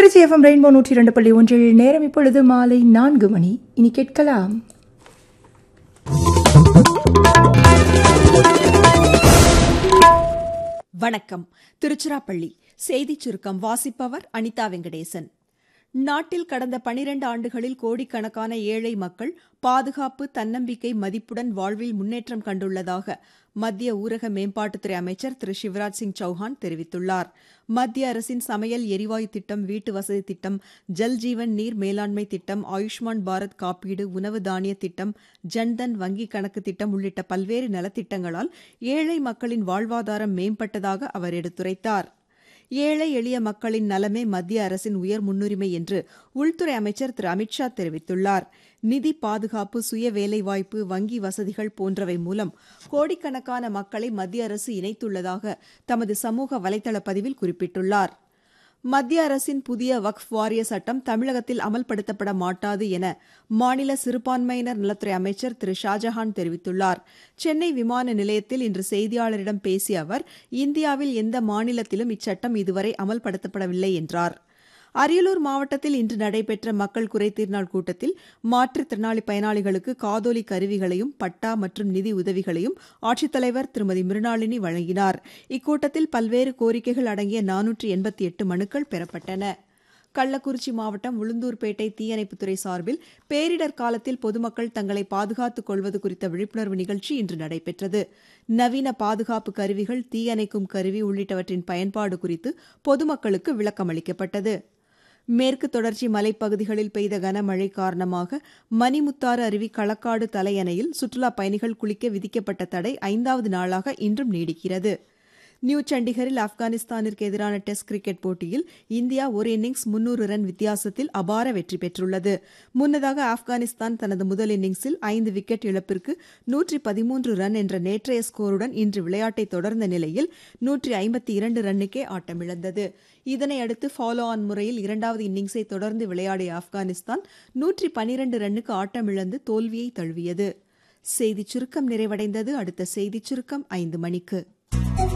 Trichy FM rainbow நூற்றி இரண்டு புள்ளி ஒன்றில் நேரம் இப்பொழுது மாலை நான்கு மணி இனி கேட்கலாம் வணக்கம் திருச்சிராப்பள்ளி செய்திச் சுருக்கம் வாசிப்பவர் அனிதா வெங்கடேசன் நாட்டில் கடந்த பனிரண்டு ஆண்டுகளில் கோடிக்கணக்கான ஏழை மக்கள் பாதுகாப்பு தன்னம்பிக்கை மதிப்புடன் வாழ்வில் முன்னேற்றம் கண்டுள்ளதாக மத்திய ஊரக மேம்பாட்டுத்துறை அமைச்சர் திரு சிவராஜ் சிங் சௌஹான் தெரிவித்துள்ளார் மத்திய அரசின் சமையல் எரிவாயு திட்டம் வீட்டு வசதி திட்டம் ஜல் ஜீவன் நீர் மேலாண்மை திட்டம் ஆயுஷ்மான் பாரத் காப்பீடு உணவு தானிய திட்டம் ஜன்தன் வங்கிக் கணக்கு திட்டம் உள்ளிட்ட பல்வேறு நலத்திட்டங்களால் ஏழை மக்களின் வாழ்வாதாரம் மேம்பட்டதாக அவர் எடுத்துரைத்தார் ஏழை எளிய மக்களின் நலமே மத்திய அரசின் உயர் முன்னுரிமை என்று உள்துறை அமைச்சர் திரு அமித்ஷா தெரிவித்துள்ளார் நிதி பாதுகாப்பு சுய வேலைவாய்ப்பு வங்கி வசதிகள் போன்றவை மூலம் கோடிக்கணக்கான மக்களை மத்திய அரசு இணைத்துள்ளதாக தமது சமூக வலைதள பதிவில் குறிப்பிட்டுள்ளார் மத்திய அரசின் புதிய வக்ஃப் வாரிய சட்டம் தமிழகத்தில் அமல்படுத்தப்பட மாட்டாது என மாநில சிறுபான்மையினர் நலத்துறை அமைச்சர் திரு ஷாஜஹான் தெரிவித்துள்ளார் சென்னை விமான நிலையத்தில் இன்று செய்தியாளரிடம் பேசிய அவர் இந்தியாவில் எந்த மாநிலத்திலும் இச்சட்டம் இதுவரை அமல்படுத்தப்படவில்லை என்றார் அரியலூர் மாவட்டத்தில் இன்று நடைபெற்ற மக்கள் குறைதீர் நாள் கூட்டத்தில் மாற்றுத்திறனாளி பயனாளிகளுக்கு காதோலி கருவிகளையும் பட்டா மற்றும் நிதி உதவிகளையும் ஆட்சித்தலைவர் திருமதி மிருணாளினி வழங்கினார் இக்கூட்டத்தில் பல்வேறு கோரிக்கைகள் அடங்கிய நானூற்றி எண்பத்தி எட்டு மனுக்கள் பெறப்பட்டன கள்ளக்குறிச்சி மாவட்டம் உளுந்தூர்பேட்டை தீயணைப்புத்துறை சார்பில் பேரிடர் காலத்தில் பொதுமக்கள் தங்களை பாதுகாத்துக் கொள்வது குறித்த விழிப்புணர்வு நிகழ்ச்சி இன்று நடைபெற்றது நவீன பாதுகாப்பு கருவிகள் தீயணைக்கும் கருவி உள்ளிட்டவற்றின் பயன்பாடு குறித்து பொதுமக்களுக்கு விளக்கம் அளிக்கப்பட்டது மேற்கு தொடர்ச்சி மலைப்பகுதிகளில் பெய்த கனமழை காரணமாக மணிமுத்தாறு அருவி களக்காடு தலையணையில் சுற்றுலாப் பயணிகள் குளிக்க விதிக்கப்பட்ட தடை ஐந்தாவது நாளாக இன்றும் நீடிக்கிறது நியூ சண்டிகரில் ஆப்கானிஸ்தானிற்கு எதிரான டெஸ்ட் கிரிக்கெட் போட்டியில் இந்தியா ஒரு இன்னிங்ஸ் முன்னூறு ரன் வித்தியாசத்தில் அபார வெற்றி பெற்றுள்ளது முன்னதாக ஆப்கானிஸ்தான் தனது முதல் இன்னிங்ஸில் ஐந்து விக்கெட் இழப்பிற்கு நூற்றி பதிமூன்று ரன் என்ற நேற்றைய ஸ்கோருடன் இன்று விளையாட்டை தொடர்ந்த நிலையில் நூற்றி ஐம்பத்தி இரண்டு ரன்னுக்கே ஆட்டமிழந்தது இதனையடுத்து ஃபாலோ ஆன் முறையில் இரண்டாவது இன்னிங்ஸை தொடர்ந்து விளையாடிய ஆப்கானிஸ்தான் நூற்றி பனிரண்டு ரன்னுக்கு ஆட்டமிழந்து தோல்வியை தழுவியது செய்திச் சுருக்கம் நிறைவடைந்தது அடுத்த செய்திச் சுருக்கம் ஐந்து மணிக்கு